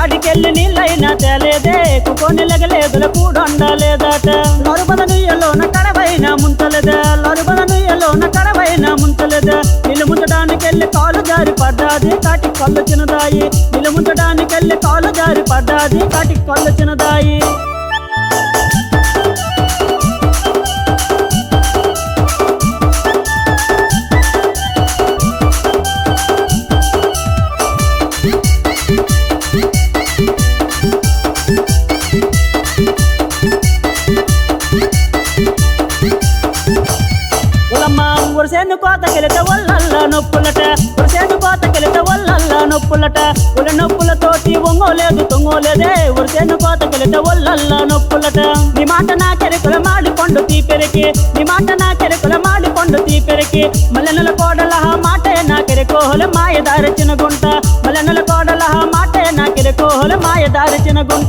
కాడికెళ్ళి నీళ్ళైనా తేలేదే కుకొని లెగలేదుల కూడొండలేదట లరుబద నీయలోన కడవైన ముంచలేదే లరుబద నీయలోన కడవైన ముంచలేదే నీళ్ళు ముంచడానికెళ్ళి కాలు జారి పడ్డాది కాటి కళ్ళు చిన్నదాయి నీళ్ళు ముంచడానికెళ్ళి కాలు జారి పడ్డాది కాటి కళ్ళు చిన్నదాయి ఉలమ్మ ఉరసేను కోతకెళితే ఒళ్ళల్లా నొప్పులట ఉరసేను కోతకెళితే ఒళ్ళల్లా నొప్పులట ఉల నొప్పులతోటి ఒంగోలేదు తొంగోలేదే ఉరసేను కోతకెళితే ఒళ్ళల్లా నొప్పులట నీ మాట నా కెరకుల మాడి పండు తీపెరికి నీ మాట నా కెరకుల మాడి పండు తీపెరికి మల్లెనల కోడల మాటే నా కెరకోహల మాయ దారచిన గుంట మల్లెనల కోడల మాటే నా కెరకోహల మాయ దారచిన గుంట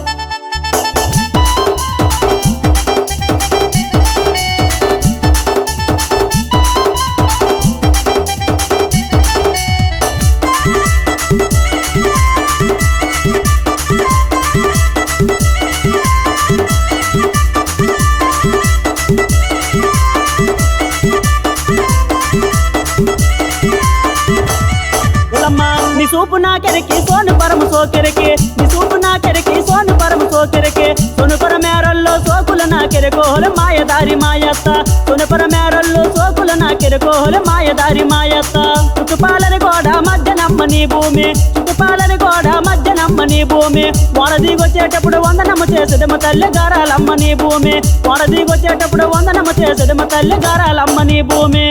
ఉలమ్మ నీ సూపు నా కెరకి సోను పరము సోకెరకి నీ సూపు నా కెరకి సోను పరము సోకెరకి సొనుపర మేరల్లో సోకుల నా కెరకోహల మాయదారి మాయత్త సొనుపర మేరల్లో సోకుల నా కెరకోహల మాయదారి మాయత్త చుట్టుపాలని గోడ మధ్యనమ్మ నీ భూమి చుట్టుపాలని గోడ మధ్యనమ్మ నీ భూమి వడదీగొచ్చేటప్పుడు వందనమ్మ చేసేదమ్మ తల్లి గారాలమ్మ నీ భూమి వడదీగొచ్చేటప్పుడు వందనమ్మ చేసేదమ్మ తల్లి గారాలమ్మ నీ భూమి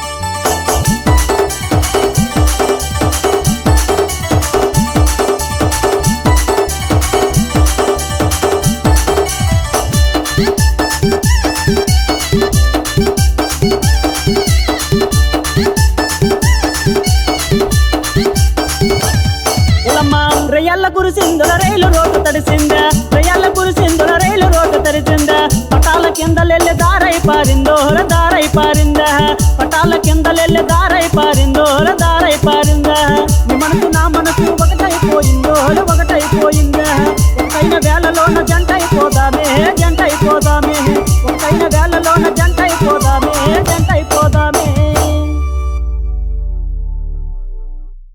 ఉలమ్మ రయ్యల్ల కురిసిందుల రైలు రోడ్డు తడిసిందా రయ్యల్ల కురిసిందుల రైలు రోడ్డు తడిసిందా పటాల కిందలెల్లి దారై పారిందోహర దారై పారిందా పటాల కిందలెల్లి దారై పారిందోహర దారై పారిందా నీ మనసు నా మనసు ఒకటైపోయిందోహర ఒకటైపోయిందా ఒకటైన వేళలోన జంట